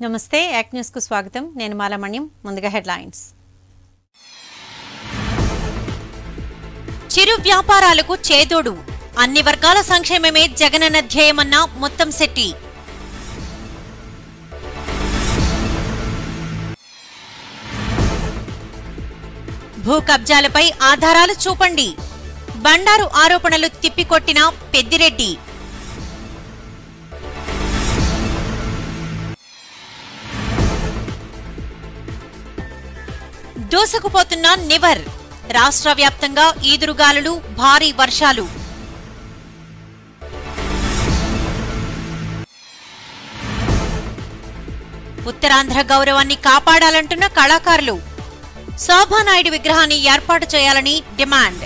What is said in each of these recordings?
నమస్తే యాక్ న్యూస్ కు స్వాగతం నేను మాలమణ్యం ముందుగా హెడ్లైన్స్ చిరు వ్యాపారాలకు చేదోడు అన్ని వర్గాల సంక్షేమమే జగనన్న ధ్యేయమన్న మొత్తం శెట్టి భూ కబ్జాలపై ఆధారాలు చూపండి బండారు ఆరోపణలు తిప్పికొట్టిన పెద్దిరెడ్డి దూసుకుపోతున్న నివర్ రాష్ట్ర వ్యాప్తంగా ఈదురుగాలులు భారీ వర్షాలు ఉత్తరాంధ్ర గౌరవాన్ని కాపాడాలంటున్న కళాకారులు శోభానాయుడు విగ్రహాన్ని ఏర్పాటు చేయాలని డిమాండ్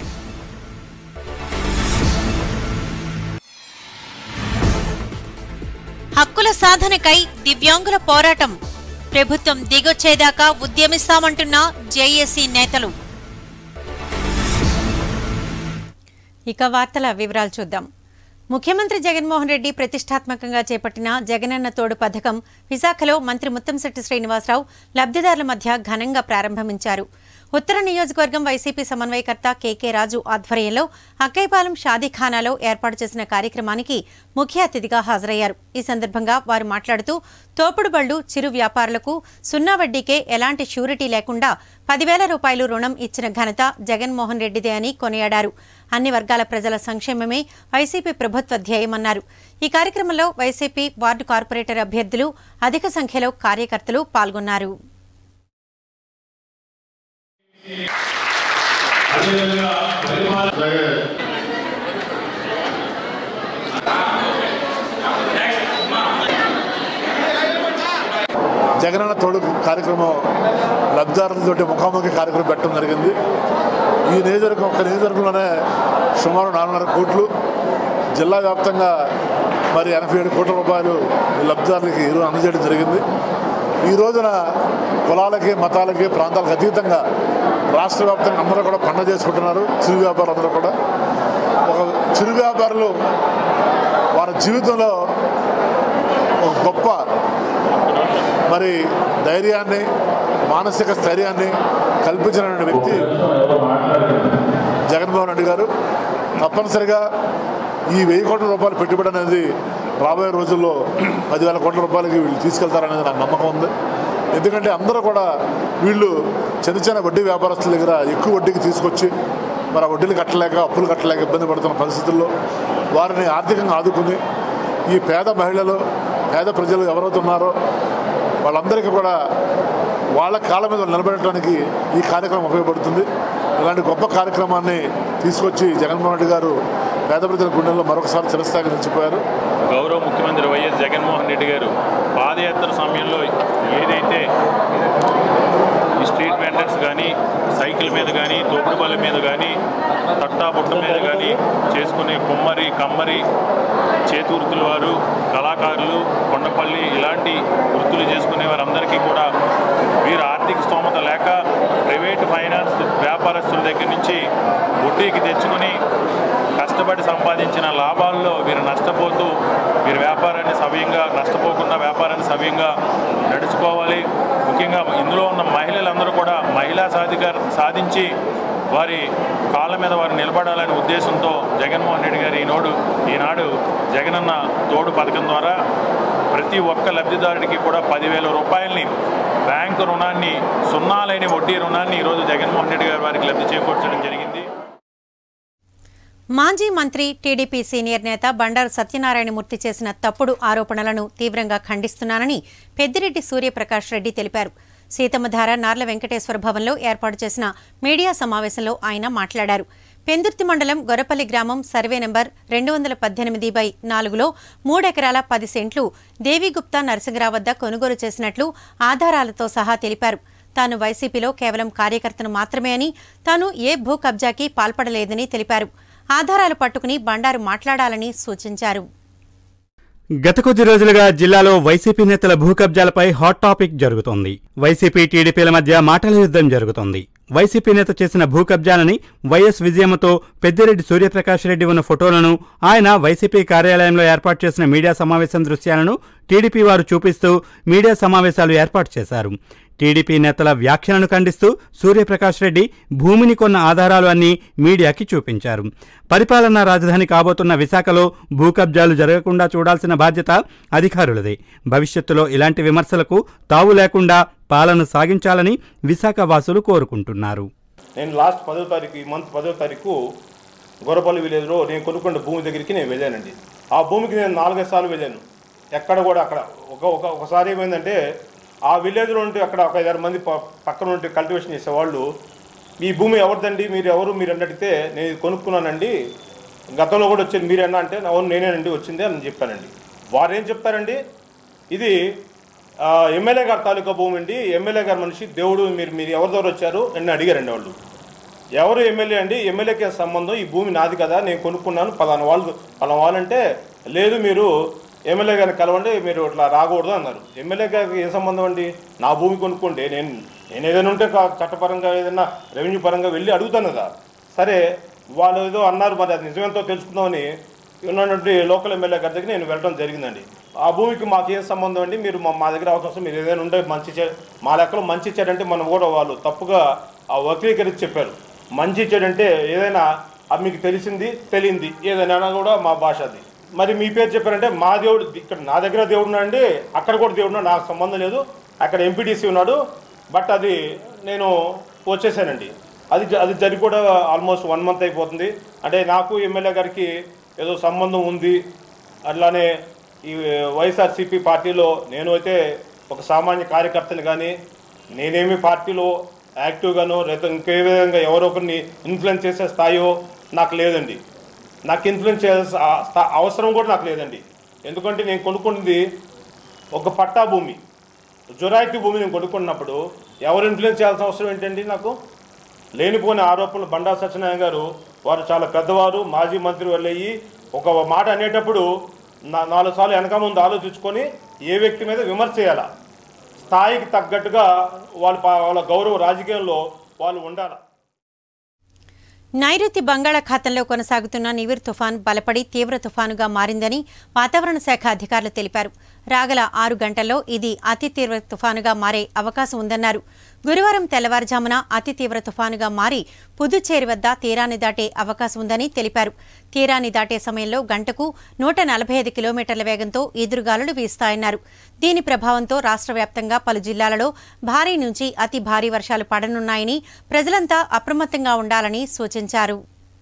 హక్కుల సాధనకై దివ్యాంగుల పోరాటం ప్రభుత్వం దిగొచ్చేదాకా ఉద్యమిస్తామంటున్న జేఏసీ నేతలు ఇక వార్తల వివరాలు చూద్దాం ముఖ్యమంత్రి జగన్మోహన్ రెడ్డి ప్రతిష్టాత్మకంగా చేపట్టిన జగనన్న తోడు పథకం విశాఖలో మంత్రి ముత్తంశెట్టి శ్రీనివాసరావు లబ్ధిదారుల మధ్య ఘనంగా ప్రారంభించారు ఉత్తర నియోజకవర్గం వైసీపీ సమన్వయకర్త కేకే రాజు ఆధ్వర్యంలో అక్కైపాలెం షాదీఖానాలో ఏర్పాటు చేసిన కార్యక్రమానికి ముఖ్య అతిథిగా హాజరయ్యారు ఈ సందర్భంగా వారు మాట్లాడుతూ తోపుడు బళ్లు చిరు వ్యాపారులకు సున్నా వడ్డీకే ఎలాంటి షూరిటీ లేకుండా పదివేల రూపాయలు రుణం ఇచ్చిన ఘనత జగన్మోహన్ రెడ్డిదే అని కొనియాడారు అన్ని వర్గాల ప్రజల సంక్షేమమే వైసీపీ ప్రభుత్వ ధ్యేయమన్నారు ఈ కార్యక్రమంలో వైసీపీ వార్డు కార్పొరేటర్ అభ్యర్థులు అధిక సంఖ్యలో కార్యకర్తలు పాల్గొన్నారు జగనన్న తోడు కార్యక్రమం లబ్ధిదారులతోటి ముఖాముఖి కార్యక్రమం పెట్టడం జరిగింది ఈ నియోజకవర్గం ఒక నియోజకవర్గంలోనే సుమారు నాలుగున్నర కోట్లు జిల్లా వ్యాప్తంగా మరి ఎనభై ఏడు కోట్ల రూపాయలు ఈ లబ్ధిదారులకి ఈరోజు అందజేయడం జరిగింది ఈ రోజున కులాలకి మతాలకి ప్రాంతాలకు అతీతంగా రాష్ట్ర వ్యాప్తంగా అందరూ కూడా పండుగ చేసుకుంటున్నారు చిరు వ్యాపారులు అందరూ కూడా ఒక చిరు వ్యాపారులు వారి జీవితంలో ఒక గొప్ప మరి ధైర్యాన్ని మానసిక స్థైర్యాన్ని కల్పించిన వ్యక్తి జగన్మోహన్ రెడ్డి గారు తప్పనిసరిగా ఈ వెయ్యి కోట్ల రూపాయలు పెట్టుబడి అనేది రాబోయే రోజుల్లో పదివేల కోట్ల రూపాయలకి వీళ్ళు తీసుకెళ్తారనేది నాకు నమ్మకం ఉంది ఎందుకంటే అందరూ కూడా వీళ్ళు చిన్న చిన్న వడ్డీ వ్యాపారస్తుల దగ్గర ఎక్కువ వడ్డీకి తీసుకొచ్చి మరి ఆ వడ్డీలు కట్టలేక అప్పులు కట్టలేక ఇబ్బంది పడుతున్న పరిస్థితుల్లో వారిని ఆర్థికంగా ఆదుకుని ఈ పేద మహిళలు పేద ప్రజలు ఎవరైతే ఉన్నారో వాళ్ళందరికీ కూడా వాళ్ళ కాళ్ళ మీద నిలబెట్టడానికి ఈ కార్యక్రమం ఉపయోగపడుతుంది ఇలాంటి గొప్ప కార్యక్రమాన్ని తీసుకొచ్చి జగన్మోహన్ రెడ్డి గారు పేద ప్రజల గుండెల్లో మరొకసారి చిరస్థాయిగా నిలిచిపోయారు గౌరవ ముఖ్యమంత్రి వైఎస్ జగన్మోహన్ రెడ్డి గారు పాదయాత్ర సమయంలో ఏదైతే ఈ స్ట్రీట్ వెండర్స్ కానీ సైకిల్ మీద కానీ తోపుడు బల్ల మీద కానీ తట్టాబుట్ట మీద కానీ చేసుకునే కుమ్మరి కమ్మరి చేతి వృత్తుల వారు కళాకారులు కొండపల్లి ఇలాంటి వృత్తులు చేసుకునే వారందరికీ కూడా వీరు ఆర్థిక స్తోమత లేక ప్రైవేట్ ఫైనాన్స్ వ్యాపారస్తుల దగ్గర నుంచి వడ్డీకి తెచ్చుకొని కష్టపడి సంపాదించిన లాభాల్లో వీరు నష్టపోతూ వీరి వ్యాపారాన్ని సవ్యంగా నష్టపోకుండా వ్యాపారాన్ని సవ్యంగా నడుచుకోవాలి ముఖ్యంగా ఇందులో ఉన్న మహిళలందరూ కూడా మహిళా సాధికార సాధించి వారి కాళ్ళ మీద వారు నిలబడాలనే ఉద్దేశంతో జగన్మోహన్ రెడ్డి గారు ఈనాడు ఈనాడు జగనన్న తోడు పథకం ద్వారా ప్రతి ఒక్క లబ్ధిదారుడికి కూడా పదివేల రూపాయలని బ్యాంకు రుణాన్ని సున్నా లేని వడ్డీ రుణాన్ని ఈరోజు జగన్మోహన్ రెడ్డి గారు వారికి లబ్ధి చేకూర్చడం జరిగింది మాజీ మంత్రి టీడీపీ సీనియర్ నేత బండారు సత్యనారాయణమూర్తి చేసిన తప్పుడు ఆరోపణలను తీవ్రంగా ఖండిస్తున్నానని పెద్దిరెడ్డి సూర్యప్రకాష్ రెడ్డి తెలిపారు సీతమ్మధార నార్ల వెంకటేశ్వర భవన్లో ఏర్పాటు చేసిన మీడియా సమావేశంలో ఆయన మాట్లాడారు పెందుర్తి మండలం గొరపల్లి గ్రామం సర్వే నెంబర్ రెండు వందల పద్దెనిమిది బై నాలుగులో మూడెకరాల పది సెంట్లు దేవిగుప్తా నరసింగరావు వద్ద కొనుగోలు చేసినట్లు ఆధారాలతో సహా తెలిపారు తాను వైసీపీలో కేవలం కార్యకర్తను మాత్రమే అని తాను ఏ భూ కబ్జాకి పాల్పడలేదని తెలిపారు ఆధారాలు పట్టుకుని బండారు మాట్లాడాలని సూచించారు గత కొద్ది రోజులుగా జిల్లాలో వైసీపీ నేతల భూ కబ్జాలపై హాట్ టాపిక్ జరుగుతోంది వైసీపీ టీడీపీల మధ్య మాటల యుద్ధం జరుగుతోంది వైసీపీ నేత చేసిన భూ కబ్జాలని వైఎస్ విజయమ్మతో పెద్దిరెడ్డి సూర్యప్రకాష్ రెడ్డి ఉన్న ఫోటోలను ఆయన వైసీపీ కార్యాలయంలో ఏర్పాటు చేసిన మీడియా సమావేశం దృశ్యాలను టీడీపీ వారు చూపిస్తూ మీడియా సమావేశాలు ఏర్పాటు చేశారు టీడీపీ నేతల వ్యాఖ్యలను ఖండిస్తూ సూర్యప్రకాష్ రెడ్డి భూమిని కొన్న ఆధారాలు అన్నీ మీడియాకి చూపించారు పరిపాలనా రాజధాని కాబోతున్న విశాఖలో భూ కబ్జాలు జరగకుండా చూడాల్సిన బాధ్యత అధికారులదే భవిష్యత్తులో ఇలాంటి విమర్శలకు తావు లేకుండా పాలన సాగించాలని విశాఖ వాసులు కోరుకుంటున్నారు నేను లాస్ట్ పదో తారీఖు ఈ మంత్ పదో తారీఖు గొర్రపల్లి విలేజ్లో నేను కొనుక్కున్న భూమి దగ్గరికి నేను వెళ్ళానండి ఆ భూమికి నేను నాలుగైదు సార్లు వెళ్ళాను ఎక్కడ కూడా అక్కడ ఒక ఒక ఒకసారి ఏమైందంటే ఆ విలేజ్లో ఉంటే అక్కడ ఒక ఐదారు మంది ప- పక్కన ఉంటే కల్టివేషన్ చేసేవాళ్ళు ఈ భూమి ఎవరిదండి మీరు ఎవరు మీరు అని అడిగితే నేను ఇది కొనుక్కున్నానండి గతంలో కూడా వచ్చేది మీరేనా అంటే అవును నేనేనండి వచ్చింది అని చెప్పానండి వారు ఏం చెప్తారండి ఇది ఆ, ఎమ్మెల్యే గారి తాలూకా భూమి అండి ఎమ్మెల్యే గారి మనిషి దేవుడు మీరు మీరు ఎవరి ద్వారా వచ్చారు అని అడిగారండి వాళ్ళు ఎవరు ఎమ్మెల్యే అండి ఎమ్మెల్యేకి సంబంధం ఈ భూమి నాది కదా నేను కొనుక్కున్నాను పలానా వాళ్ళు పలానా వాళ్ళంటే లేదు మీరు ఎమ్మెల్యే గారిని కలవండి మీరు ఇట్లా రాకూడదు అన్నారు ఎమ్మెల్యే గారికి ఏం సంబంధం అండి నా భూమి కొనుక్కోండి నేను నేను ఏదైనా ఉంటే కా- చట్టపరంగా ఏదైనా రెవెన్యూ పరంగా వెళ్ళి అడుగుతాను కదా సరే వాళ్ళు ఏదో అన్నారు మరి అది నిజమేంతో తెలుసుకుందామని ఉన్నటువంటి లోకల్ ఎమ్మెల్యే గారి దగ్గర నేను వెళ్ళడం జరిగిందండి ఆ భూమికి మాకు ఏం సంబంధం అండి మీరు మా మా దగ్గర అవకాశం మీరు ఏదైనా ఉంటే మంచి చే మా లెక్కలో మంచి ఇచ్చారంటే మనం కూడా వాళ్ళు తప్పుగా ఆ వక్రీకరించి చెప్పారు మంచి ఇచ్చాడంటే ఏదైనా అది మీకు తెలిసింది తెలియంది ఏదైనా కూడా మా భాష అది మరి మీ పేరు చెప్పారంటే మా దేవుడు ఇక్కడ నా దగ్గర దేవుడు ఉన్నాడండి అక్కడ కూడా దేవుడు ఉన్నాడు నాకు సంబంధం లేదు అక్కడ ఎంపీటీసీ ఉన్నాడు బట్ అది నేను వచ్చేసానండి అది జ- అది జరిగి కూడా ఆల్మోస్ట్ వన్ మంత్ అయిపోతుంది అంటే నాకు ఎమ్మెల్యే గారికి ఏదో సంబంధం ఉంది అట్లానే ఈ వైఎస్ఆర్సీపీ పార్టీలో నేను అయితే ఒక సామాన్య కార్యకర్తని కానీ నేనేమి పార్టీలో యాక్టివ్గానో లేదా ఇంకే విధంగా ఎవరో ఒకరిని ఇన్ఫ్లుయెన్స్ చేసే స్థాయో నాకు లేదండి నాకు ఇన్ఫ్లుయెన్స్ చేయాల్సిన ఆ స్థా- అవసరం కూడా నాకు లేదండి ఎందుకంటే నేను కొనుక్కున్నది ఒక పట్టా భూమి జొరాయితీ భూమి నేను కొనుక్కున్నప్పుడు ఎవరు ఇన్ఫ్లుయెన్స్ చేయాల్సిన అవసరం ఏంటండి నాకు లేనిపోని ఆరోపణలు బండా సత్యనారాయణ గారు వారు చాలా పెద్దవారు మాజీ మంత్రి వెళ్ళయి ఒక మాట అనేటప్పుడు నా నాలుగు సార్లు వెనక ముందు ఆలోచించుకొని ఏ వ్యక్తి మీద విమర్శ చేయాలా స్థాయికి తగ్గట్టుగా వాళ్ళ పా- వాళ్ళ గౌరవ రాజకీయంలో వాళ్ళు ఉండాలి నైరుతి బంగాళాఖాతంలో కొనసాగుతున్న నివిర్ తుఫాన్ బలపడి తీవ్ర తుఫానుగా మారిందని వాతావరణ శాఖ అధికారులు తెలిపారు రాగల ఆరు గంటల్లో ఇది అతి తీవ్ర తుఫానుగా మారే అవకాశం ఉందన్నారు గురువారం తెల్లవారుజామున అతి తీవ్ర తుఫానుగా మారి పుదుచ్చేరి వద్ద తీరాన్ని దాటే అవకాశం ఉందని తెలిపారు తీరాన్ని దాటే సమయంలో గంటకు నూట నలభై ఐదు కిలోమీటర్ల వేగంతో ఎదురుగాలులు వీస్తాయన్నారు దీని ప్రభావంతో రాష్ట్ర వ్యాప్తంగా పలు జిల్లాలలో భారీ నుంచి అతి భారీ వర్షాలు పడనున్నాయని ప్రజలంతా అప్రమత్తంగా ఉండాలని సూచించారు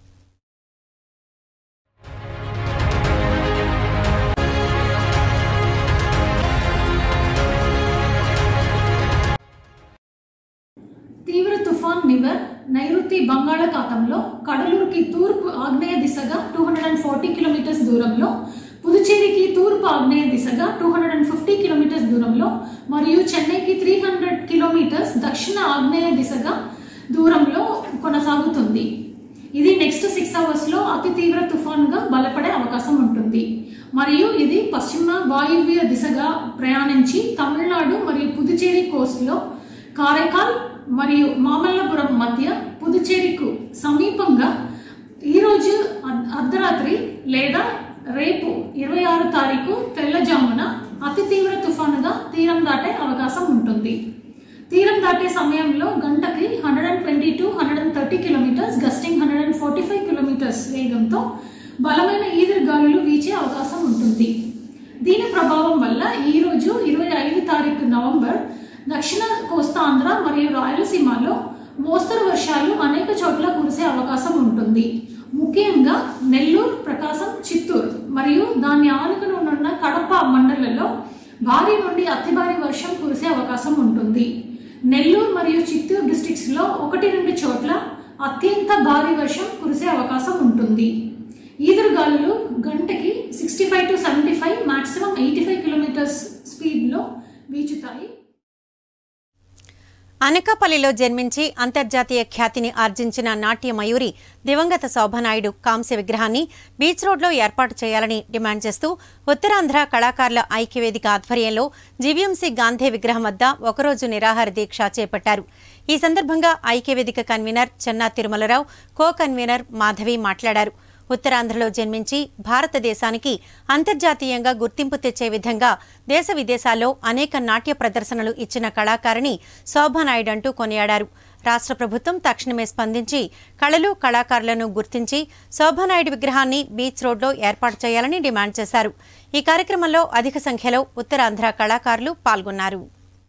తీవ్ర తుఫాన్ నివర్ నైరుతి బంగాళాఖాతంలో కడలూరుకి తూర్పు ఆగ్నేయ దిశగా two hundred and forty kilometres దూరంలో పుదుచేరికి తూర్పు ఆగ్నేయ దిశగా two hundred and fifty kilometres దూరంలో మరియు చెన్నైకి త్రీ హండ్రెడ్ కిలోమీటర్స్ దక్షిణ ఆగ్నేయ దిశగా దూరంలో కొనసాగుతుంది ఇది నెక్స్ట్ సిక్స్ అవర్స్లో అతి తీవ్ర తుఫాన్గా బలపడే అవకాశం ఉంటుంది మరియు ఇది పశ్చిమ వాయువ్య దిశగా ప్రయాణించి తమిళనాడు మరియు పుదుచేరి కోస్ట్లో కారైకాల్ మరియు మామల్లపురం మధ్య పుదుచేరికు సమీపంగా ఈరోజు అర్ధ- అర్ధరాత్రి లేదా రేపు ఇరవై ఆరు తారీఖు తెల్లజామున అతి తీవ్ర తుఫానుగా తీరం దాటే అవకాశం ఉంటుంది తీరం దాటే సమయంలో గంటకి hundred and twenty to hundred and thirty kilometres gusting hundred and forty five kilometres వేగంతో బలమైన ఈదురు గాలులు వీచే అవకాశం ఉంటుంది దీని ప్రభావం వల్ల ఈ రోజు ఇరవై ఐదు తారీఖు నవంబర్ దక్షిణ కోస్తాంధ్ర మరియు రాయలసీమలో మోస్తరు వర్షాలు అనేక చోట్ల కురిసే అవకాశం ఉంటుంది ముఖ్యంగా నెల్లూరు ప్రకాశం చిత్తూరు మరియు దాన్ని ఆనుకుని ఉన్న కడప మండలంలో భారీ నుండి అతి భారీ వర్షం కురిసే అవకాశం ఉంటుంది నెల్లూరు మరియు చిత్తూరు డిస్ట్రిక్ట్స్ లో ఒకటి రెండు చోట్ల అత్యంత భారీ వర్షం కురిసే అవకాశం ఉంటుంది ఈదురుగాలులు గంటకి sixty five to seventy five maximum eighty five kilometres స్పీడ్లో వీచుతాయి అనకాపల్లిలో జన్మించి అంతర్జాతీయ ఖ్యాతిని ఆర్జించిన నాట్య మయూరి దివంగత శోభనాయుడు కాంస్య విగ్రహాన్ని బీచ్ రోడ్లో ఏర్పాటు చేయాలని డిమాండ్ చేస్తూ ఉత్తరాంధ్ర కళాకారుల ఐక్యవేదిక ఆధ్వర్యంలో జీవీఎంసీ గాంధీ విగ్రహం వద్ద ఒకరోజు నిరాహార దీక్ష చేపట్టారు ఈ సందర్భంగా ఐక్యవేదిక convener Chenna Tirumalarao co convener Madhavi మాట్లాడారు ఉత్తరాంధ్రలో జన్మించి భారతదేశానికి అంతర్జాతీయంగా గుర్తింపు తెచ్చే విధంగా దేశ విదేశాల్లో అనేక నాట్య ప్రదర్శనలు ఇచ్చిన కళాకారిణి శోభానాయుడు అంటూ కొనియాడారు రాష్ట్ర ప్రభుత్వం తక్షణమే స్పందించి కళలు కళాకారులను గుర్తించి శోభానాయుడు విగ్రహాన్ని బీచ్ రోడ్లో ఏర్పాటు చేయాలని డిమాండ్ చేశారు ఈ కార్యక్రమంలో అధిక సంఖ్యలో ఉత్తరాంధ్ర కళాకారులు పాల్గొన్నారు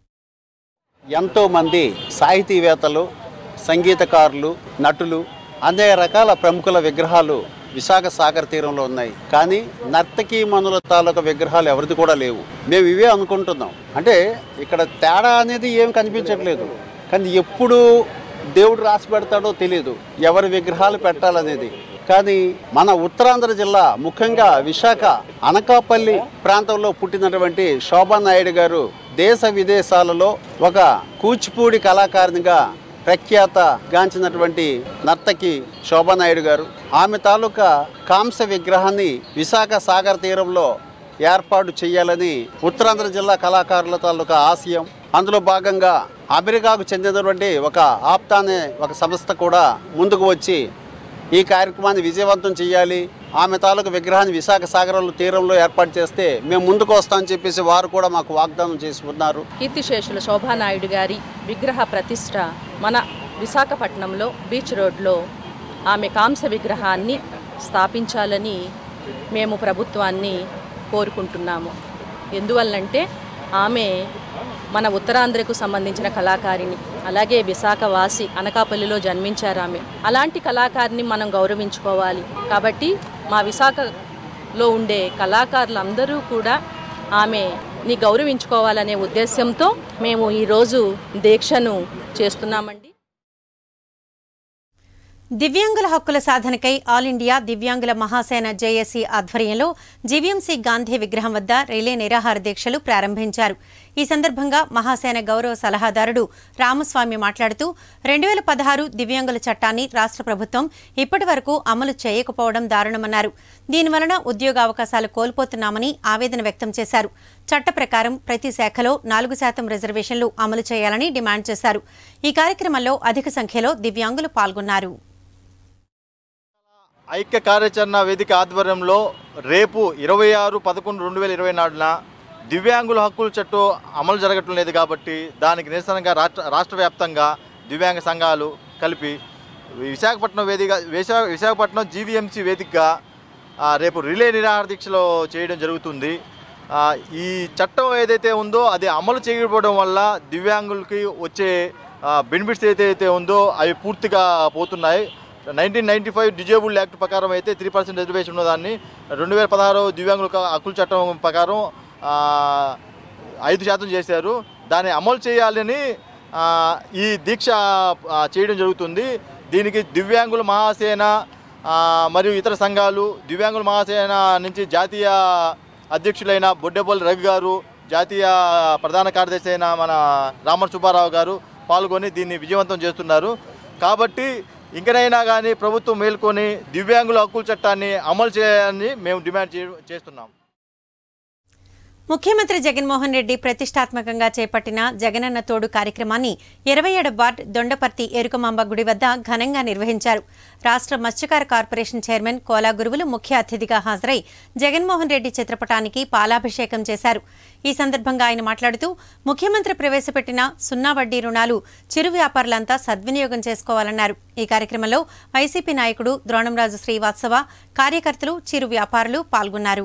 ఎంతోమంది సాహితీవేత్తలు సంగీతకారులు నటులు అనేక రకాల ప్రముఖుల విగ్రహాలు విశాఖ సాగర్ తీరంలో ఉన్నాయి కానీ నర్తకీ మనుల తాలూకా విగ్రహాలు ఎవరిది కూడా లేవు మేము ఇవే అనుకుంటున్నాం అంటే ఇక్కడ తేడా అనేది ఏం కనిపించట్లేదు కానీ ఎప్పుడు దేవుడు రాసి పెడతాడో తెలియదు ఎవరి విగ్రహాలు పెట్టాలనేది కానీ మన ఉత్తరాంధ్ర జిల్లా ముఖ్యంగా విశాఖ అనకాపల్లి ప్రాంతంలో పుట్టినటువంటి శోభా నాయుడు గారు దేశ విదేశాలలో ఒక కూచిపూడి కళాకారినిగా ప్రఖ్యాత గాంచినటువంటి నర్తకి శోభానాయుడు గారు ఆమె తాలూకా కాంస విగ్రహాన్ని విశాఖ సాగర్ తీరంలో ఏర్పాటు చేయాలని ఉత్తరాంధ్ర జిల్లా కళాకారుల తాలూకా ఆశయం అందులో భాగంగా అమెరికాకు చెందినటువంటి ఒక ఆప్తా అనే ఒక సంస్థ కూడా ముందుకు వచ్చి ఈ కార్యక్రమాన్ని విజయవంతం చేయాలి ఆమె తాలూకు విగ్రహాన్ని విశాఖ సాగరంలో తీరంలో ఏర్పాటు చేస్తే మేము ముందుకు వస్తామని చెప్పేసి వారు కూడా మాకు వాగ్దానం చేసి ఉన్నారు కీర్తిశేషుల శోభానాయుడు గారి విగ్రహ ప్రతిష్ట మన విశాఖపట్నంలో బీచ్ రోడ్లో ఆమె కాంస విగ్రహాన్ని స్థాపించాలని మేము ప్రభుత్వాన్ని కోరుకుంటున్నాము ఎందువల్లంటే ఆమె మన ఉత్తరాంధ్రకు సంబంధించిన కళాకారిణి అలాగే విశాఖ వాసి అనకాపల్లిలో జన్మించారు ఆమె అలాంటి కళాకారిని మనం గౌరవించుకోవాలి కాబట్టి మా విశాఖలో ఉండే కళాకారులందరూ కూడా ఆమెని గౌరవించుకోవాలనే ఉద్దేశంతో మేము ఈరోజు దీక్షను చేస్తున్నామండి దివ్యాంగుల హక్కుల సాధనకై ఆల్ ఇండియా దివ్యాంగుల మహాసేన జేఏసీ ఆధ్వర్యంలో జీవీఎంసీ గాంధీ విగ్రహం వద్ద రిలే నిరాహార దీక్షలు ప్రారంభించారు ఈ సందర్భంగా మహాసేన గౌరవ సలహాదారుడు రామస్వామి మాట్లాడుతూ రెండు వేల పదహారు దివ్యాంగుల చట్టాన్ని రాష్ట్ర ప్రభుత్వం ఇప్పటి వరకు అమలు చేయకపోవడం దారుణమన్నారు దీనివలన ఉద్యోగావకాశాలు కోల్పోతున్నామని ఆవేదన వ్యక్తం చేశారు చట్ట ప్రకారం ప్రతి శాఖలో నాలుగు శాతం రిజర్వేషన్లు అమలు చేయాలని డిమాండ్ చేశారు ఈ కార్యక్రమంలో అధిక సంఖ్యలో దివ్యాంగులు పాల్గొన్నారు ఐక్య కార్యాచరణ వేదిక ఆధ్వర్యంలో రేపు ఇరవై ఆరు పదకొండు రెండు వేల ఇరవై నాడున దివ్యాంగుల హక్కుల చట్టం అమలు జరగటం లేదు కాబట్టి దానికి నిరసనగా రాష్ట్ర రాష్ట్ర వ్యాప్తంగా దివ్యాంగ సంఘాలు కలిపి విశాఖపట్నం వేదిక విశా విశాఖపట్నం జీవీఎంసీ వేదికగా ఆ, రేపు రిలే నిరాహార దీక్షలో చేయడం జరుగుతుంది ఆ, ఈ చట్టం ఏదైతే ఉందో అది అమలు చేయకపోవడం వల్ల దివ్యాంగులకి వచ్చే బెనిఫిట్స్ ఏదైతే ఉందో అవి పూర్తిగా పోతున్నాయి nineteen ninety five disable act ప్రకారం అయితే త్రీ పర్సెంట్ రిజర్వేషన్ ఉన్నదాన్ని రెండు వేల పదహారు దివ్యాంగుల హక్కుల చట్టం ప్రకారం ఆ, ఐదు శాతం చేశారు దాన్ని అమలు చేయాలని ఆ, ఈ దీక్ష ఆ, చేయడం జరుగుతుంది దీనికి దివ్యాంగుల మహాసేన ఆ, మరియు ఇతర సంఘాలు దివ్యాంగుల మహాసేన నుంచి జాతీయ అధ్యక్షులైన బొడ్డెపల్లి రవి గారు జాతీయ ప్రధాన కార్యదర్శి అయిన మన రామన్ సుబ్బారావు గారు పాల్గొని దీన్ని విజయవంతం చేస్తున్నారు కాబట్టి ఇంకనైనా కానీ ప్రభుత్వం మేల్కొని దివ్యాంగుల హక్కుల చట్టాన్ని అమలు చేయాలని మేము డిమాండ్ చే- చేస్తున్నాం ముఖ్యమంత్రి జగన్మోహన్ రెడ్డి ప్రతిష్టాత్మకంగా చేపట్టిన జగనన్న తోడు కార్యక్రమాన్ని ఇరవై ఏడు వార్డ్ దొండపర్తి ఎరుకమాంబ గుడి వద్ద ఘనంగా నిర్వహించారు రాష్ట్ర మత్స్యకార కార్పొరేషన్ చైర్మన్ కోలా గురువులు ముఖ్య అతిథిగా హాజరై జగన్మోహన్ రెడ్డి చిత్రపటానికి పాలాభిషేకం చేశారు ఈ సందర్భంగా ఆయన మాట్లాడుతూ ముఖ్యమంత్రి ప్రవేశపెట్టిన సున్నా వడ్డీ రుణాలు చిరు వ్యాపారులంతా సద్వినియోగం చేసుకోవాలన్నారు ఈ కార్యక్రమంలో వైసీపీ నాయకుడు ద్రోణంరాజు శ్రీవాత్సవ కార్యకర్తలు చిరు వ్యాపారులు పాల్గొన్నారు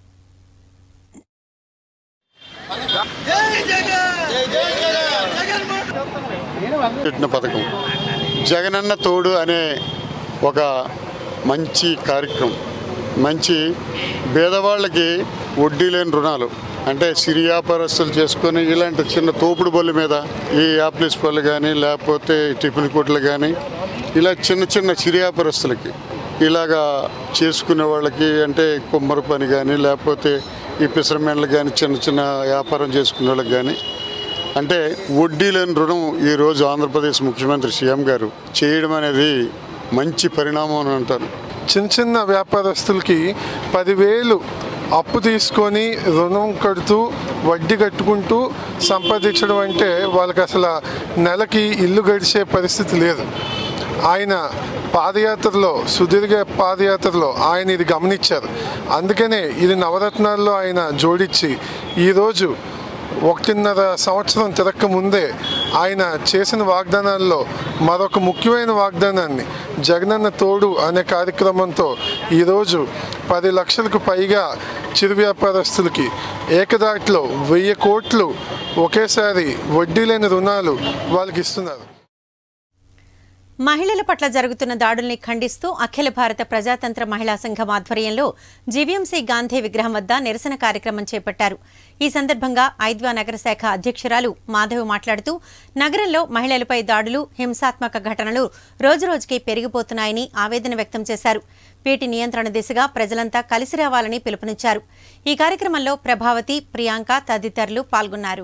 పెట్టిన పథకం జగనన్న తోడు అనే ఒక మంచి కార్యక్రమం మంచి పేదవాళ్ళకి వడ్డీ లేని రుణాలు అంటే సిరి వ్యాపారస్తులు చేసుకొని ఇలాంటి చిన్న తోపుడు బళ్ళు మీద ఈ యాప్లిస్ పళ్ళు కానీ లేకపోతే టిఫిన్ కొట్లు కానీ ఇలా చిన్న చిన్న చిరు వ్యాపారస్తులకి ఇలాగా చేసుకునే వాళ్ళకి అంటే కుమ్మరి పని కానీ లేకపోతే ఈ పిసరమెండ్లు కానీ చిన్న చిన్న వ్యాపారం చేసుకునే వాళ్ళకి కానీ అంటే వడ్డీ లేని రుణం ఈరోజు ఆంధ్రప్రదేశ్ ముఖ్యమంత్రి సీఎం గారు చేయడం అనేది మంచి పరిణామం అని అంటారు చిన్న చిన్న వ్యాపారస్తులకి పదివేలు అప్పు తీసుకొని రుణం కడుతూ వడ్డీ కట్టుకుంటూ సంపాదించడం అంటే వాళ్ళకి అసలు నెలకి ఇల్లు గడిచే పరిస్థితి లేదు ఆయన పాదయాత్రలో సుదీర్ఘ పాదయాత్రలో ఆయన ఇది గమనించారు అందుకనే ఇది నవరత్నాల్లో ఆయన జోడించి ఈరోజు ఒకటిన్నర సంవత్సరం తిరక్క ముందే ఆయన చేసిన వాగ్దానాల్లో మరొక ముఖ్యమైన వాగ్దానాన్ని జగనన్న తోడు అనే కార్యక్రమంతో ఈరోజు పది లక్షలకు పైగా చిరు వ్యాపారస్తులకి ఏకదాటిలో వెయ్యి కోట్లు ఒకేసారి వడ్డీ లేని రుణాలు వాళ్ళకి ఇస్తున్నారు మహిళల పట్ల జరుగుతున్న దాడుల్ని ఖండిస్తూ అఖిల భారత ప్రజాతంత్ర మహిళా సంఘం ఆధ్వర్యంలో జీవీఎంసీ గాంధీ విగ్రహం వద్ద నిరసన కార్యక్రమం చేపట్టారు ఈ సందర్భంగా ఐద్వా నగర శాఖ అధ్యక్షురాలు మాధవ్ మాట్లాడుతూ నగరంలో మహిళలపై దాడులు హింసాత్మక ఘటనలు రోజురోజుకి పెరిగిపోతున్నాయని ఆవేదన వ్యక్తం చేశారు వీటి నియంత్రణ దిశగా ప్రజలంతా కలిసి రావాలని పిలుపునిచ్చారు ఈ కార్యక్రమంలో ప్రభావతి ప్రియాంక తదితరులు పాల్గొన్నారు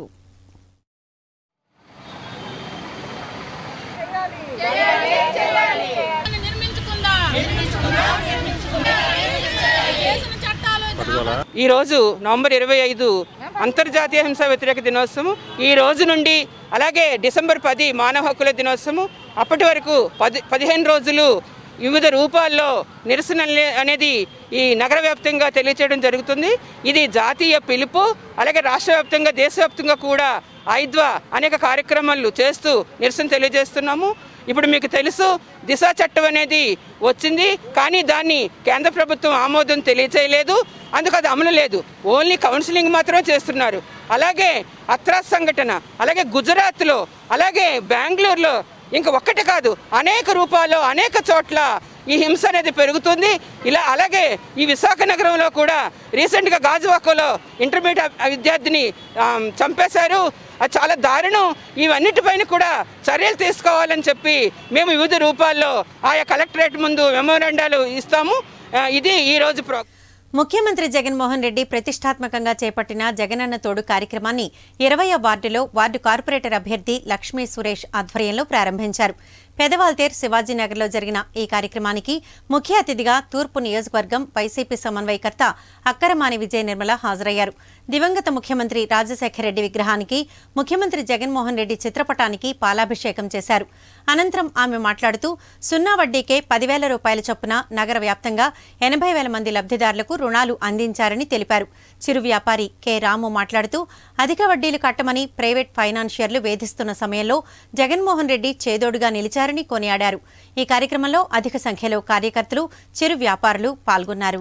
ఈ రోజు నవంబర్ ఇరవై ఐదు అంతర్జాతీయ హింసా వ్యతిరేక దినోత్సవం ఈ రోజు నుండి అలాగే డిసెంబర్ పది మానవ హక్కుల దినోత్సవం అప్పటి వరకు పది పదిహేను రోజులు వివిధ రూపాల్లో నిరసన అనేది ఈ నగర వ్యాప్తంగా తెలియచేయడం జరుగుతుంది ఇది జాతీయ పిలుపు అలాగే రాష్ట్ర వ్యాప్తంగా దేశవ్యాప్తంగా కూడా ఐద్వా అనేక కార్యక్రమాలు చేస్తూ నిరసన తెలియజేస్తున్నాము ఇప్పుడు మీకు తెలుసు దిశ చట్టం అనేది వచ్చింది కానీ దాన్ని కేంద్ర ప్రభుత్వం ఆమోదం తెలియచేయలేదు అందుకు అది అమలు లేదు ఓన్లీ కౌన్సిలింగ్ మాత్రమే చేస్తున్నారు అలాగే అత్రాస్ సంఘటన అలాగే గుజరాత్లో అలాగే బెంగళూరులో ఇంకా ఒక్కటి కాదు అనేక రూపాల్లో అనేక చోట్ల ఈ హింస అనేది పెరుగుతుంది ఇలా అలాగే ఈ విశాఖ నగరంలో కూడా రీసెంట్గా గాజువాకలో ఇంటర్మీడియట్ విద్యార్థిని ఆ, చంపేశారు అది చాలా దారుణం ఇవన్నిటిపైన కూడా చర్యలు తీసుకోవాలని చెప్పి మేము వివిధ రూపాల్లో ఆయా కలెక్టరేట్ ముందు మెమోరాండాలు ఇస్తాము ఆ, ఇది ఈరోజు ప్రో ముఖ్యమంత్రి జగన్మోహన్ రెడ్డి ప్రతిష్టాత్మకంగా చేపట్టిన జగనన్న తోడు కార్యక్రమాన్ని ఇరవయ వార్డులో వార్డు కార్పొరేటర్ అభ్యర్థి లక్ష్మీ సురేష్ ఆధ్వర్యంలో ప్రారంభించారు పెదవాల్తేర్ శివాజీనగర్లో జరిగిన ఈ కార్యక్రమానికి ముఖ్య అతిథిగా తూర్పు నియోజకవర్గం వైసీపీ సమన్వయకర్త అక్కరమాని విజయ నిర్మల హాజరయ్యారు దివంగత ముఖ్యమంత్రి రాజశేఖర రెడ్డి విగ్రహానికి ముఖ్యమంత్రి జగన్మోహన్ రెడ్డి చిత్రపటానికి పాలాభిషేకం చేశారు అనంతరం ఆమె మాట్లాడుతూ సున్నా వడ్డీకే పదివేల రూపాయల చొప్పున నగర వ్యాప్తంగా ఎనభై వేల మంది లబ్ధిదారులకు రుణాలు అందించారని తెలిపారు చిరు వ్యాపారి కె రాము మాట్లాడుతూ అధిక వడ్డీలు కట్టమని ప్రైవేట్ ఫైనాన్షియర్లు వేధిస్తున్న సమయంలో జగన్మోహన్ రెడ్డి చేదోడుగా నిలిచారని కొనియాడారు ఈ కార్యక్రమంలో అధిక సంఖ్యలో కార్యకర్తలు చిరు వ్యాపారులు పాల్గొన్నారు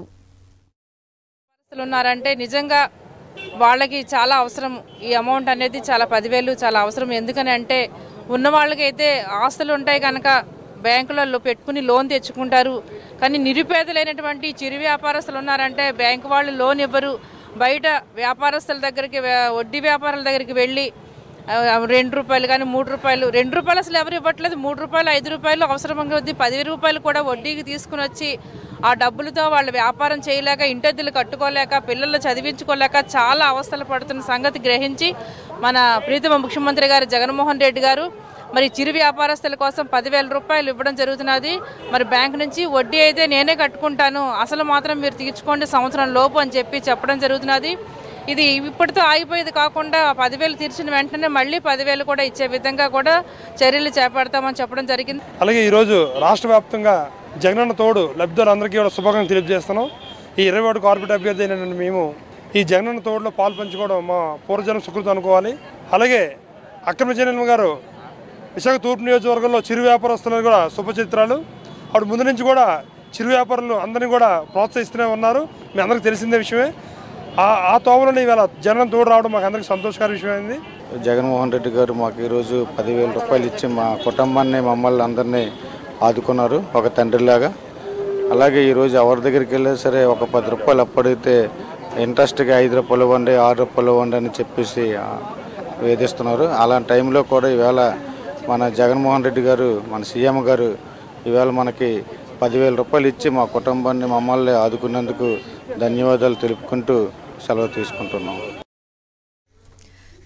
ఆస్తులు ఉన్నారంటే నిజంగా వాళ్ళకి చాలా అవసరం ఈ అమౌంట్ అనేది చాలా పదివేలు చాలా అవసరం ఎందుకని అంటే ఉన్న వాళ్ళకైతే ఆస్తులు ఉంటాయి కనుక బ్యాంకులలో పెట్టుకుని లోన్ తెచ్చుకుంటారు కానీ నిరుపేదలైనటువంటి చిరు వ్యాపారస్తులు ఉన్నారంటే బ్యాంకు వాళ్ళు లోన్ ఇవ్వరు బయట వ్యాపారస్తుల దగ్గరికి వే- వడ్డీ వ్యాపారుల దగ్గరికి వెళ్ళి ఆ, రెండు రూపాయలు కానీ మూడు రూపాయలు రెండు రూపాయలు అసలు ఎవరు ఇవ్వట్లేదు మూడు రూపాయలు ఐదు రూపాయలు అవసరం కొద్దీ పది రూపాయలు కూడా వడ్డీకి తీసుకుని వచ్చి ఆ డబ్బులతో వాళ్ళు వ్యాపారం చేయలేక ఇంటద్దులు కట్టుకోలేక పిల్లలు చదివించుకోలేక చాలా అవస్థలు పడుతున్న సంగతి గ్రహించి మన ప్రీతమ ముఖ్యమంత్రి గారు జగన్మోహన్ రెడ్డి గారు మరి చిరు వ్యాపారస్తుల కోసం పదివేల రూపాయలు ఇవ్వడం జరుగుతున్నది మరి బ్యాంక్ నుంచి వడ్డీ అయితే నేనే కట్టుకుంటాను అసలు మాత్రం మీరు తీర్చుకోండి సంవత్సరం లోపు అని చెప్పి చెప్పడం జరుగుతున్నది ఇది ఇప్పటితో ఆగిపోయేది కాకుండా ఆ పదివేలు తీర్చిన వెంటనే మళ్ళీ పదివేలు కూడా ఇచ్చే విధంగా కూడా చర్యలు చేపడతామని చెప్పడం జరిగింది అలాగే ఈరోజు రాష్ట్ర వ్యాప్తంగా జగనన్న తోడు లబ్ధిదారులందరికీ కూడా శుభాకాంక్షలు తెలియజేస్తున్నాం ఈ ఇరవై వార్డు కార్పొరేట్ అభ్యర్థి అయినటువంటి మేము ఈ జగనన్న తోడులో పాలు పంచుకోవడం మా పూర్వజనం సుకృతం అనుకోవాలి అలాగే అక్రమ జనన్ గారు విశాఖ తూర్పు నియోజకవర్గంలో చిరు వ్యాపారస్తులు కూడా శుభచిత్రాలు ఆవిడ ముందు నుంచి కూడా చిరు వ్యాపారులు అందరినీ కూడా ప్రోత్సహిస్తూనే ఉన్నారు మీ అందరికీ తెలిసిందే విషయమే ఆ ఆ తోవలోనే ఇవాళ జగన్ తోడు రావడం మాకు అందరికీ సంతోషకర విషయమైంది జగన్మోహన్ రెడ్డి గారు మాకు ఈరోజు పదివేల రూపాయలు ఇచ్చి మా కుటుంబాన్ని మమ్మల్ని అందరినీ ఆదుకున్నారు ఒక తండ్రిలాగా అలాగే ఈరోజు ఎవరి దగ్గరికి వెళ్ళినా సరే ఒక పది రూపాయలు అప్పడిగితే ఇంట్రెస్ట్గా ఐదు రూపాయలు ఇవ్వండి ఆరు రూపాయలు ఇవ్వండి అని చెప్పేసి ఆ, వేధిస్తున్నారు అలాంటి టైంలో కూడా ఈవేళ మన జగన్మోహన్ రెడ్డి గారు మన సీఎం గారు ఈవేళ మనకి పదివేల రూపాయలు ఇచ్చి మా కుటుంబాన్ని మమ్మల్ని ఆదుకున్నందుకు ధన్యవాదాలు తెలుపుకుంటూ సెలవు తీసుకుంటున్నాం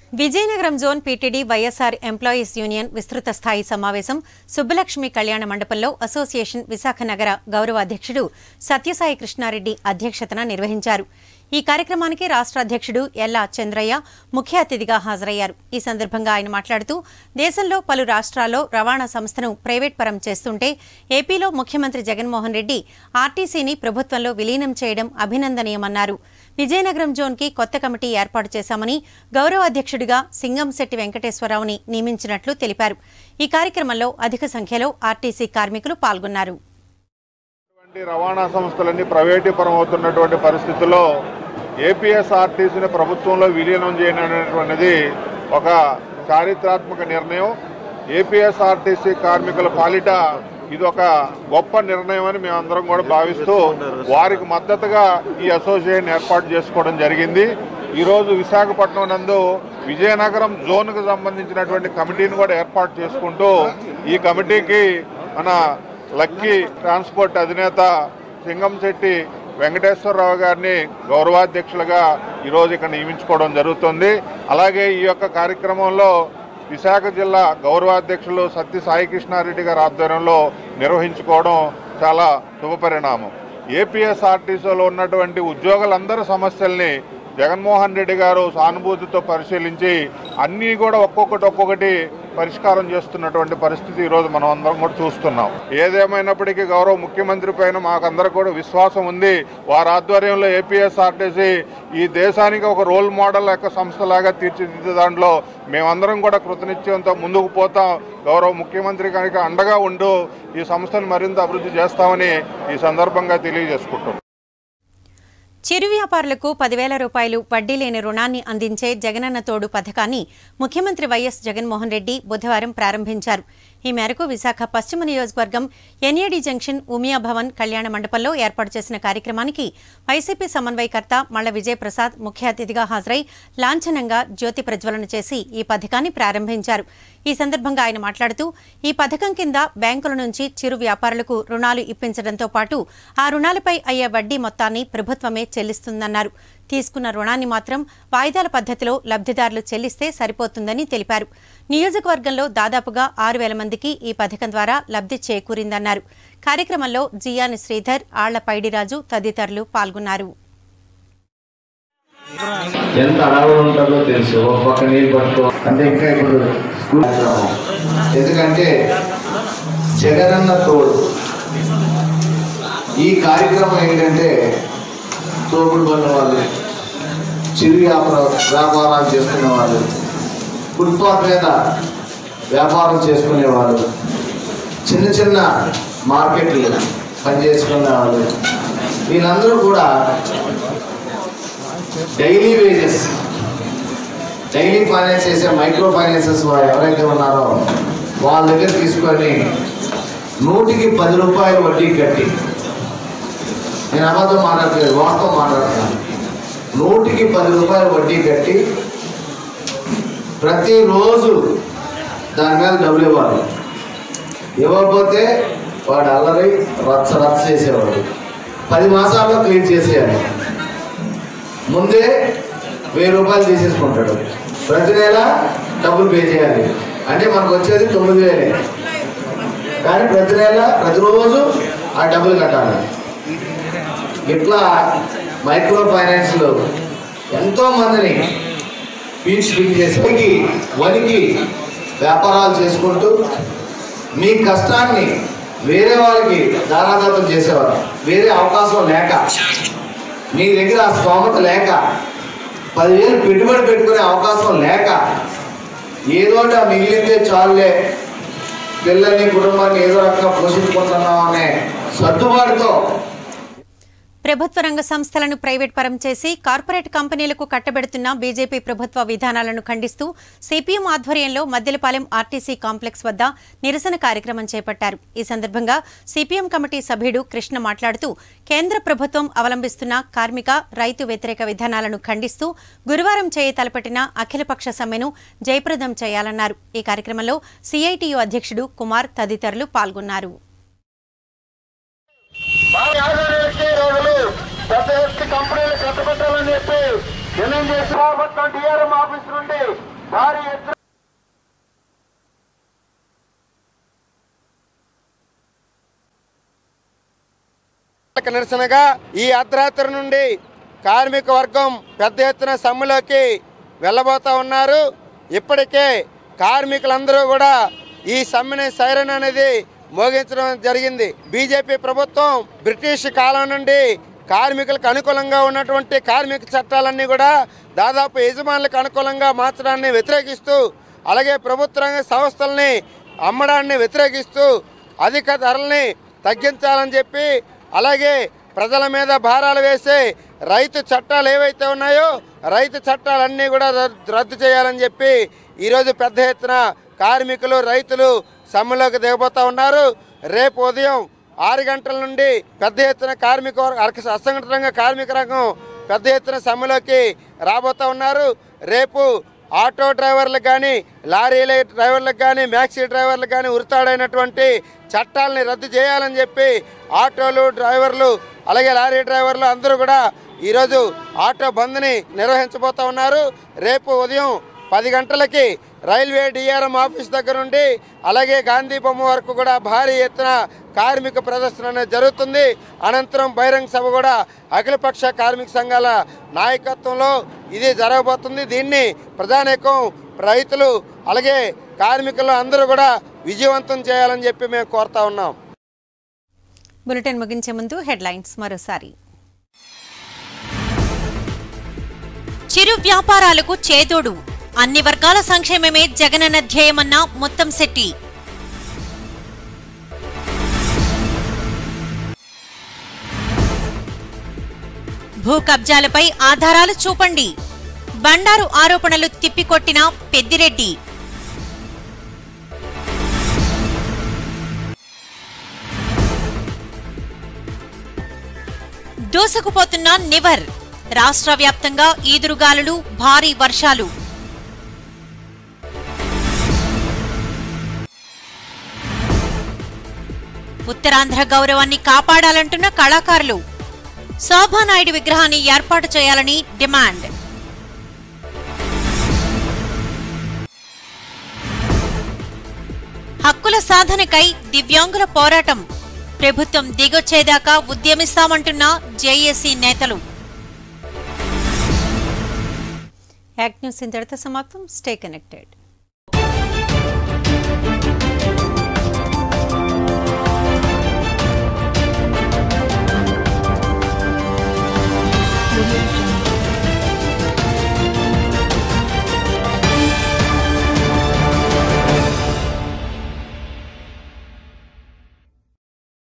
Vizianagaram zone PTD YSR employees union విస్తృత స్థాయి సమావేశం సుబ్బలక్ష్మి కళ్యాణ మండపంలో అసోసియేషన్ విశాఖ నగర గౌరవ అధ్యక్షుడు సత్యసాయి కృష్ణారెడ్డి అధ్యక్షతన నిర్వహించారు ఈ కార్యక్రమానికి రాష్ట్ర అధ్యక్షుడు ఎల్లా చంద్రయ్య ముఖ్య అతిథిగా హాజరయ్యారు ఈ సందర్భంగా ఆయన మాట్లాడుతూ దేశంలో పలు రాష్ట్రాల్లో రవాణా సంస్థను ప్రైవేట్ పరం చేస్తుంటే ఏపీలో ముఖ్యమంత్రి జగన్మోహన్ రెడ్డి ఆర్టీసీని ప్రభుత్వంలో విలీనం చేయడం అభినందనీయమన్నారు విజయనగరం జోన్కి కొత్త కమిటీ ఏర్పాటు చేశామని గౌరవ అధ్యక్షుడిగా సింగంశెట్టి వెంకటేశ్వరరావుని నియమించినట్లు తెలిపారు ఈ కార్యక్రమంలో అధిక సంఖ్యలో ఆర్టీసీ కార్మికులు పాల్గొన్నారు ఇటువంటి రవాణా సంస్థలన్నీ ప్రైవేటీకరం అవుతున్నటువంటి పరిస్థితుల్లో ఏపీఎస్ఆర్టీసీని ప్రభుత్వంలో విలీనం చేయడం అనేటువంటిది ఒక చారిత్రాత్మక నిర్ణయం ఏపీఎస్ఆర్టీసీ కార్మికుల పాలిట ఇది ఒక గొప్ప నిర్ణయం అని మేమందరం కూడా భావిస్తూ వారికి మద్దతుగా ఈ అసోసియేషన్ ఏర్పాటు చేసుకోవడం జరిగింది ఈరోజు విశాఖపట్నం నందు విజయనగరం జోన్కు సంబంధించినటువంటి కమిటీని కూడా ఏర్పాటు చేసుకుంటూ ఈ కమిటీకి మన లక్కీ ట్రాన్స్పోర్ట్ అధినేత సింగంశెట్టి వెంకటేశ్వరరావు గారిని గౌరవాధ్యక్షులుగా ఈరోజు ఇక్కడ నియమించుకోవడం జరుగుతుంది అలాగే ఈ యొక్క కార్యక్రమంలో విశాఖ జిల్లా గౌరవాధ్యక్షులు సత్య సాయి కృష్ణారెడ్డి గారి ఆధ్వర్యంలో నిర్వహించుకోవడం చాలా శుభపరిణామం ఏపీఎస్ఆర్టీసీలో ఉన్నటువంటి ఉద్యోగులందరి సమస్యల్ని జగన్మోహన్ రెడ్డి గారు సానుభూతితో పరిశీలించి అన్నీ కూడా ఒక్కొక్కటి ఒక్కొక్కటి పరిష్కారం చేస్తున్నటువంటి పరిస్థితి ఈరోజు మనం అందరం కూడా చూస్తున్నాం ఏదేమైనప్పటికీ గౌరవ ముఖ్యమంత్రి పైన మాకందరూ కూడా విశ్వాసం ఉంది వారి ఆధ్వర్యంలో ఏపీఎస్ఆర్టీసీ ఈ దేశానికి ఒక రోల్ మోడల్ యొక్క సంస్థలాగా తీర్చిదిద్దే దాంట్లో మేమందరం కూడా కృతనిశ్చయంతో ముందుకు పోతాం గౌరవ ముఖ్యమంత్రి కనుక అండగా ఉంటూ ఈ సంస్థను మరింత అభివృద్ధి చేస్తామని ఈ సందర్భంగా తెలియజేసుకుంటున్నాం చిరు వ్యాపారులకు పదివేల రూపాయలు వడ్డీ లేని రుణాన్ని అందించే జగనన్న తోడు పథకాన్ని ముఖ్యమంత్రి వైఎస్ జగన్మోహన్ రెడ్డి బుధవారం ప్రారంభించారు ఈ మేరకు విశాఖ పశ్చిమ నియోజకవర్గం ఎన్ఏడి జంక్షన్ ఉమియా భవన్ కళ్యాణ మండపంలో ఏర్పాటు చేసిన కార్యక్రమానికి వైసీపీ సమన్వయకర్త మళ్ల విజయప్రసాద్ ముఖ్య అతిథిగా హాజరై లాంఛనంగా జ్యోతి ప్రజ్వలన చేసి ఈ పథకాన్ని ప్రారంభించారు ఈ సందర్భంగా ఆయన మాట్లాడుతూ ఈ పథకం కింద బ్యాంకుల నుంచి చిరు వ్యాపారులకు రుణాలు ఇప్పించడంతో పాటు ఆ రుణాలపై అయ్యే వడ్డీ మొత్తాన్ని ప్రభుత్వమే చెల్లిస్తుందన్నారు తీసుకున్న రుణాన్ని మాత్రం వాయిదాల పద్ధతిలో లబ్ధిదారులు చెల్లిస్తే సరిపోతుందని తెలిపారు నియోజకవర్గంలో దాదాపుగా ఆరు వేల మందికి ఈ పథకం ద్వారా లబ్ధి చేకూరిందన్నారు కార్యక్రమంలో జియాని శ్రీధర్ ఆళ్ల పైడిరాజు తదితరులు పాల్గొన్నారు ఎంత అడవులు ఉంటుందో తెలుసు ఒక పక్క నీళ్ళు పట్టుకో అంటే ఇంకా ఇప్పుడు స్కూల్ ఎందుకంటే జగనన్న తోడు ఈ కార్యక్రమం ఏంటంటే తోపుడు పన్న వాళ్ళు చిరు వ్యాపార వ్యాపారాలు చేసుకునే వాళ్ళు ఫుట్పాత్ మీద వ్యాపారం చేసుకునే వాళ్ళు చిన్న చిన్న మార్కెట్లు పనిచేసుకునే వాళ్ళు వీళ్ళందరూ కూడా డైలీ వేజెస్ డైలీ ఫైనాన్స్ చేసే మైక్రో ఫైనాన్సెస్ వారు ఎవరైతే ఉన్నారో వాళ్ళ దగ్గర తీసుకొని నూటికి పది రూపాయలు వడ్డీ కట్టి నేను అబద్ధం మాట్లాడలేదు వాస్తవం మాట్లాడుతున్నాను నూటికి పది రూపాయలు వడ్డీ కట్టి ప్రతిరోజు దాని మీద డబ్బులు ఇవ్వాలి ఇవ్వకపోతే వాడు అల్లరి రచ్చ రచ్చ చేసేవాడు పది మాసాల్లో క్లీన్ చేసేయాలి ముందే వెయ్యి రూపాయలు తీసేసుకుంటాడు ప్రతి నెల డబ్బులు పే చేయాలి అంటే మనకు వచ్చేది తొమ్మిది వేలే కానీ ప్రతి నెల ప్రతిరోజు ఆ డబ్బులు కట్టాలి ఇట్లా మైక్రో ఫైనాన్స్లో ఎంతో మందిని పీచ్ పిక్ చేసి వనికి వనికి వ్యాపారాలు చేసుకుంటూ మీ కష్టాన్ని వేరే వాళ్ళకి దారాదత్తం చేసేవారు వేరే అవకాశం లేక మీ దగ్గర ఆ స్తోమత లేక పదివేలు పెట్టుబడి పెట్టుకునే అవకాశం లేక ఏదోటి ఆ మిగిలితే చాలులే పిల్లల్ని కుటుంబాన్ని ఏదో రకంగా పోషించుకుంటున్నాం అనే సర్దుబాటుతో ప్రభుత్వ రంగ సంస్థలను ప్రైవేట్ పరం చేసి కార్పొరేట్ కంపెనీలకు కట్టబెడుతున్న బీజేపీ ప్రభుత్వ విధానాలను ఖండిస్తూ సిపిఎం ఆధ్వర్యంలో మద్దెలపాలెం ఆర్టీసీ కాంప్లెక్స్ వద్ద నిరసన కార్యక్రమం చేపట్టారు ఈ సందర్భంగా సిపిఎం కమిటీ సభ్యుడు కృష్ణ మాట్లాడుతూ కేంద్ర ప్రభుత్వం అవలంబిస్తున్న కార్మిక రైతు వ్యతిరేక విధానాలను ఖండిస్తూ గురువారం చేయ తలపెట్టిన అఖిలపక్ష సమ్మెను జయప్రదం చేయాలన్నారు ఈ కార్యక్రమంలో సిఐటియు అధ్యక్షుడు కుమార్ తదితరులు పాల్గొన్నారు పెద్ద ఎత్తి కంపెనీలు కట్టబెట్టాలని చెప్పి నిర్ణయం చేసి ప్రభుత్వం డిఆర్ఎం ఆఫీస్ నుండి కు నిరసనగా ఈ అర్ధరాత్రి నుండి కార్మిక వర్గం పెద్ద ఎత్తున సమ్మెలోకి వెళ్ళబోతా ఉన్నారు ఇప్పటికే కార్మికులందరూ కూడా ఈ సమ్మెని సైరన్ అనేది మోగించడం జరిగింది బీజేపీ ప్రభుత్వం బ్రిటిష్ కాలం నుండి కార్మికులకు అనుకూలంగా ఉన్నటువంటి కార్మిక చట్టాలన్నీ కూడా దాదాపు యజమానులకు అనుకూలంగా మార్చడాన్ని వ్యతిరేకిస్తూ అలాగే ప్రభుత్వ రంగ సంస్థల్ని అమ్మడాన్ని వ్యతిరేకిస్తూ అధిక ధరల్ని తగ్గించాలని చెప్పి అలాగే ప్రజల మీద భారాలు వేసే రైతు చట్టాలు ఏవైతే ఉన్నాయో రైతు చట్టాలన్నీ కూడా రద్దు- రద్దు చేయాలని చెప్పి ఈరోజు పెద్ద ఎత్తున కార్మికులు రైతులు సమ్మెలోకి దిగబోతా ఉన్నారు రేపు ఉదయం ఆరు గంటల నుండి పెద్ద ఎత్తున కార్మిక వర్గ- అస- అసంఘటిత రంగ కార్మిక రంగం పెద్ద ఎత్తున సమ్మెలోకి రాబోతా ఉన్నారు రేపు ఆటో డ్రైవర్లకు కానీ లారీల డ్రైవర్లకు కానీ మ్యాక్సీ డ్రైవర్లకు కానీ ఉరితాడైనటువంటి చట్టాలని రద్దు చేయాలని చెప్పి ఆటోలు డ్రైవర్లు అలాగే లారీ డ్రైవర్లు అందరూ కూడా ఈరోజు ఆటో బంద్ని నిర్వహించబోతా ఉన్నారు రేపు ఉదయం పది గంటలకి రైల్వే డిఆర్ఎం ఆఫీస్ దగ్గర నుండి అలాగే గాంధీ బొమ్మ వరకు కూడా భారీ ఎత్తున కార్మిక ప్రదర్శన అనేది జరుగుతుంది అనంతరం బహిరంగ సభ కూడా అఖిలపక్ష కార్మిక సంఘాల నాయకత్వంలో ఇది జరగబోతుంది దీన్ని ప్రధానికం రైతులు అలాగే కార్మికులు అందరూ కూడా విజయవంతం చేయాలని చెప్పి మేము కోరుతా ఉన్నాం బులెటిన్ ముగించే ముందు హెడ్లైన్స్ మరోసారి చిరు వ్యాపారాలకు చేదోడు అన్ని వర్గాల సంక్షేమమే జగనన్న ధ్యేయమన్న మొత్తం శెట్టి భూ కబ్జాలపై ఆధారాలు చూపండి బండారు ఆరోపణలు తిప్పికొట్టిన పెద్దిరెడ్డి దూసుకుపోతున్న నివర్ రాష్ట్ర వ్యాప్తంగా ఈదురుగాలులు భారీ వర్షాలు ఉత్తరాంధ్ర గౌరవాన్ని కాపాడాలంటున్న కళాకారులు శోభానాయుడు విగ్రహాన్ని ఏర్పాటు చేయాలని డిమాండ్ హక్కుల సాధనకై దివ్యాంగుల పోరాటం ప్రభుత్వం దిగొచ్చేదాకా ఉద్యమిస్తామంటున్న జేఏసీ నేతలు యాక్ట్ న్యూస్ ఇంతటితో సమాప్తం స్టే కనెక్టెడ్